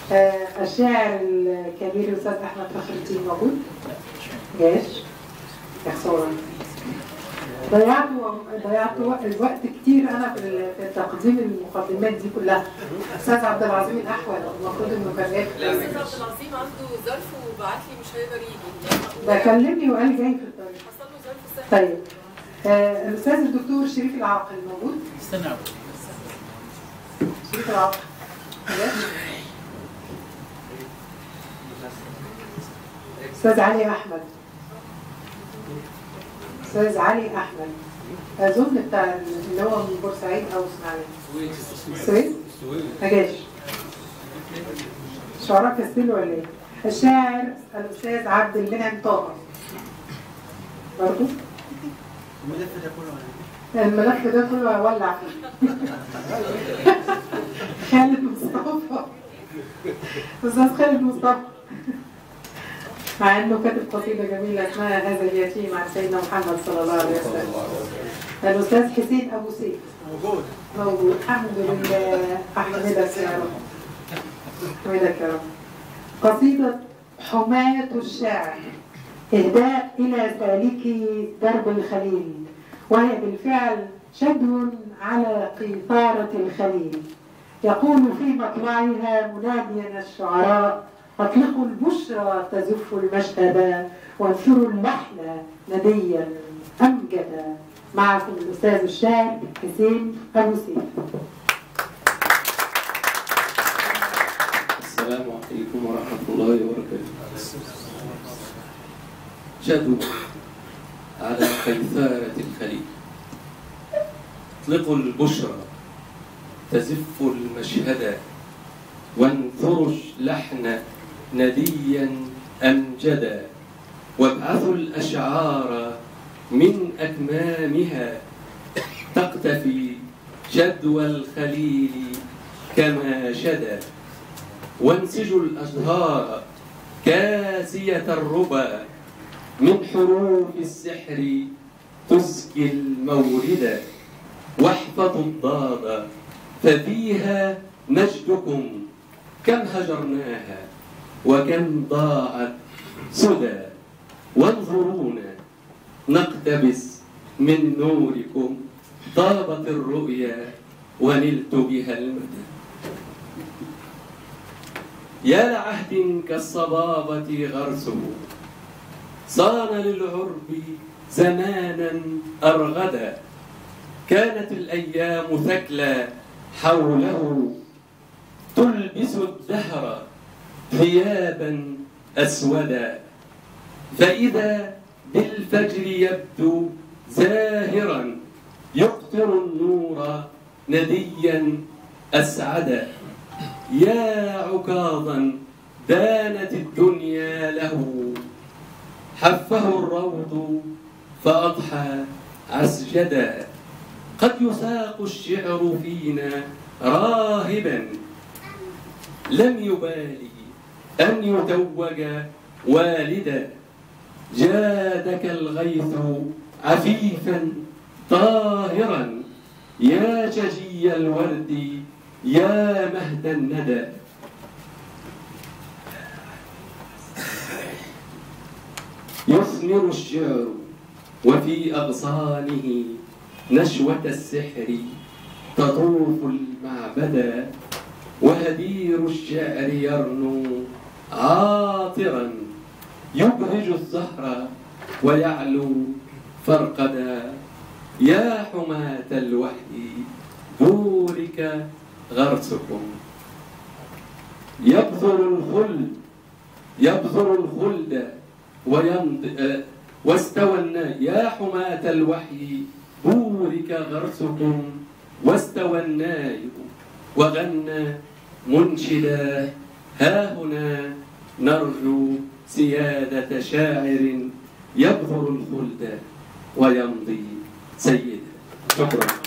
آه، الشاعر الكبير الاستاذ احمد فخر الدين موجود؟ جاش يا خساره ضيعت ضيعت وق- وقت كتير انا في ال- في تقديم المقدمات دي كلها استاذ عبد العظيم الاحول المفروض انه كان جاي في لا الطريق. استاذ عبد العظيم عنده ظرف وبعت لي مش هيقدر يجي ده كلمني وقال جاي في الطريق حصل له ظرف صحي طيب آه، الاستاذ الدكتور شريف العاقل موجود؟ استنى أبو. شريف العاقل جاش؟ استاذ علي احمد استاذ علي احمد اظن بتاع اللي هو من بورسعيد او اسماعيليه السويد ما جاش شعراء كاستيل ولا ايه الشاعر الاستاذ عبد المنعم طه برضه الملف ده كله الملف ده كله هولع فيه خالد مصطفى استاذ خالد مصطفى مع انه كاتب قصيده جميله اسمها هذا اليتيم عن سيدنا محمد صلى الله عليه وسلم الاستاذ حسين ابو سيف موجود موجود الحمد لله احمدك يا رب احمدك يا رب قصيده حماة الشاعر إهداء إلى سالكي درب الخليل وهي بالفعل شدو على قيثارة الخليل يقول في مطلعها مناديا الشعراء أطلقوا البشرى تزف المشهد وانثروا اللحن نديا أمجدا معكم الأستاذ الشاعر حسين أبو سيف السلام عليكم ورحمة الله وبركاته شدوا على قيثارة الخليل اطلقوا البشرى تزف المشهد وانثروا اللحن نديا أمجدا وابعثوا الأشعار من أكمامها تقتفي جدوى الخليل كما شدا وانسجوا الأزهار كاسية الربا من حروف السحر تزكي المورد واحفظوا الضاد ففيها مجدكم كم هجرناها وكم ضاعت سدى وانظرونا نقتبس من نوركم طابت الرؤيا ونلت بها المدى يا لعهد كالصبابة غرسه صان للعرب زمانا أرغدا كانت الأيام ثكلى حوله تلبس الدهر ثيابا أسودا فإذا بالفجر يبدو زاهرا يقطر النور نديا أسعدا يا عكاظا دانت الدنيا له حفه الروض فأضحى عسجدا قد يساق الشعر فينا راهبا لم يبالي أن يتوج والدا جادك الغيث عفيفا طاهرا يا شجي الورد يا مهد الندى يثمر الشعر وفي أغصانه نشوة السحر تطوف المعبدا وهدير الشعر يرنو عاطرا يبهج الزهر ويعلو فرقدا يا حماة الوحي بورك غرسكم يبذر الخلد يبذر الخلد ويمضي آه، واستوى النا- يا حماة الوحي بورك غرسكم واستوى النايب وغنى منشدا ها هنا نرجو سيادة شاعر يبذر الخلد ويمضي سيدا شكرا